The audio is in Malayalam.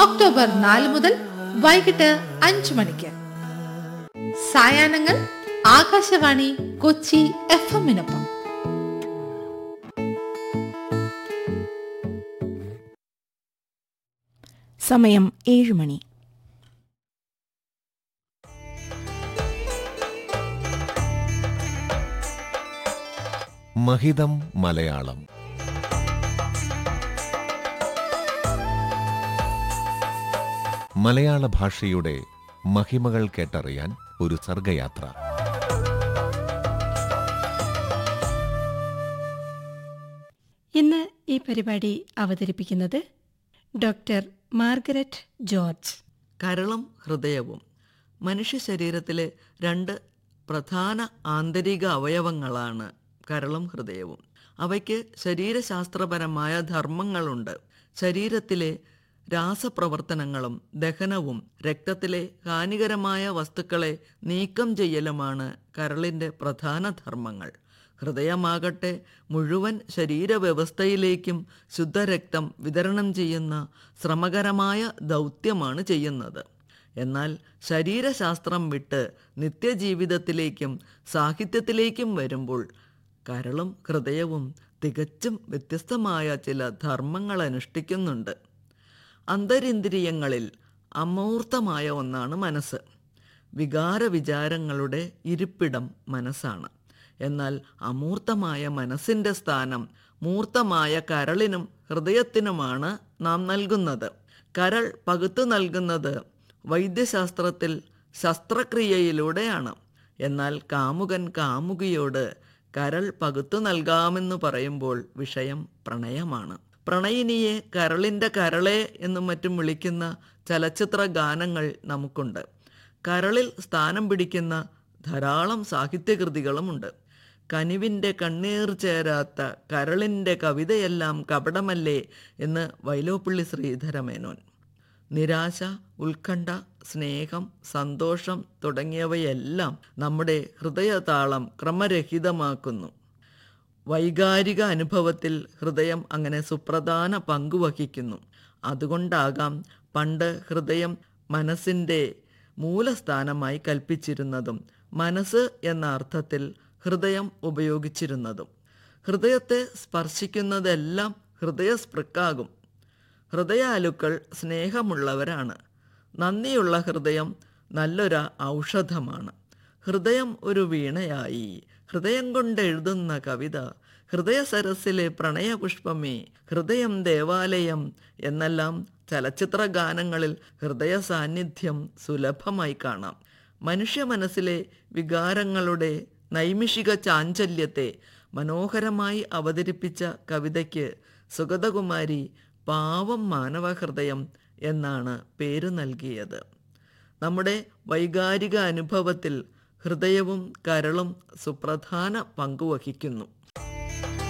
ഒക്ടോബർ നാല് മുതൽ വൈകിട്ട് അഞ്ചു മണിക്ക് സായാഹ്നങ്ങൾ ആകാശവാണി കൊച്ചി എഫ് എമ്മിനൊപ്പം സമയം ഏഴ് മണി മഹിതം മലയാളം മലയാള ഭാഷയുടെ മഹിമകൾ കേട്ടറിയാൻ ഒരു സർഗയാത്ര ഇന്ന് ഈ പരിപാടി അവതരിപ്പിക്കുന്നത് ഡോക്ടർ മാർഗരറ്റ് ജോർജ് കരളും ഹൃദയവും മനുഷ്യ ശരീരത്തിലെ രണ്ട് പ്രധാന ആന്തരിക അവയവങ്ങളാണ് കരളും ഹൃദയവും അവയ്ക്ക് ശരീരശാസ്ത്രപരമായ ധർമ്മങ്ങളുണ്ട് ശരീരത്തിലെ രാസപ്രവർത്തനങ്ങളും ദഹനവും രക്തത്തിലെ ഹാനികരമായ വസ്തുക്കളെ നീക്കം ചെയ്യലുമാണ് കരളിൻ്റെ പ്രധാന ധർമ്മങ്ങൾ ഹൃദയമാകട്ടെ മുഴുവൻ ശരീരവ്യവസ്ഥയിലേക്കും ശുദ്ധരക്തം വിതരണം ചെയ്യുന്ന ശ്രമകരമായ ദൗത്യമാണ് ചെയ്യുന്നത് എന്നാൽ ശരീരശാസ്ത്രം വിട്ട് നിത്യജീവിതത്തിലേക്കും സാഹിത്യത്തിലേക്കും വരുമ്പോൾ കരളും ഹൃദയവും തികച്ചും വ്യത്യസ്തമായ ചില ധർമ്മങ്ങൾ അനുഷ്ഠിക്കുന്നുണ്ട് അന്തരിന്ദ്രിയങ്ങളിൽ അമൂർത്തമായ ഒന്നാണ് മനസ്സ് വികാര വിചാരങ്ങളുടെ ഇരിപ്പിടം മനസ്സാണ് എന്നാൽ അമൂർത്തമായ മനസ്സിൻ്റെ സ്ഥാനം മൂർത്തമായ കരളിനും ഹൃദയത്തിനുമാണ് നാം നൽകുന്നത് കരൾ പകുത്തു നൽകുന്നത് വൈദ്യശാസ്ത്രത്തിൽ ശസ്ത്രക്രിയയിലൂടെയാണ് എന്നാൽ കാമുകൻ കാമുകിയോട് കരൾ പകുത്തു നൽകാമെന്ന് പറയുമ്പോൾ വിഷയം പ്രണയമാണ് പ്രണയിനിയെ കരളിൻ്റെ കരളെ എന്നും മറ്റും വിളിക്കുന്ന ചലച്ചിത്ര ഗാനങ്ങൾ നമുക്കുണ്ട് കരളിൽ സ്ഥാനം പിടിക്കുന്ന ധാരാളം സാഹിത്യകൃതികളുമുണ്ട് കനിവിൻ്റെ കണ്ണീർ ചേരാത്ത കരളിൻ്റെ കവിതയെല്ലാം കപടമല്ലേ എന്ന് വൈലോപ്പിള്ളി ശ്രീധരമേനോൻ നിരാശ ഉത്കണ്ഠ സ്നേഹം സന്തോഷം തുടങ്ങിയവയെല്ലാം നമ്മുടെ ഹൃദയതാളം ക്രമരഹിതമാക്കുന്നു വൈകാരിക അനുഭവത്തിൽ ഹൃദയം അങ്ങനെ സുപ്രധാന പങ്കുവഹിക്കുന്നു അതുകൊണ്ടാകാം പണ്ട് ഹൃദയം മനസ്സിൻ്റെ മൂലസ്ഥാനമായി കൽപ്പിച്ചിരുന്നതും മനസ്സ് എന്ന അർത്ഥത്തിൽ ഹൃദയം ഉപയോഗിച്ചിരുന്നതും ഹൃദയത്തെ സ്പർശിക്കുന്നതെല്ലാം ഹൃദയസ്പൃക്കാകും ഹൃദയാലുക്കൾ സ്നേഹമുള്ളവരാണ് നന്ദിയുള്ള ഹൃദയം നല്ലൊരു ഔഷധമാണ് ഹൃദയം ഒരു വീണയായി ഹൃദയം കൊണ്ട് എഴുതുന്ന കവിത ഹൃദയ സരസിലെ പ്രണയപുഷ്പമേ ഹൃദയം ദേവാലയം എന്നെല്ലാം ചലച്ചിത്ര ഗാനങ്ങളിൽ ഹൃദയ സാന്നിധ്യം സുലഭമായി കാണാം മനുഷ്യ മനസ്സിലെ വികാരങ്ങളുടെ നൈമിഷിക ചാഞ്ചല്യത്തെ മനോഹരമായി അവതരിപ്പിച്ച കവിതയ്ക്ക് സുഗതകുമാരി പാവം മാനവഹൃദയം എന്നാണ് പേര് നൽകിയത് നമ്മുടെ വൈകാരിക അനുഭവത്തിൽ ഹൃദയവും കരളും സുപ്രധാന പങ്കുവഹിക്കുന്നു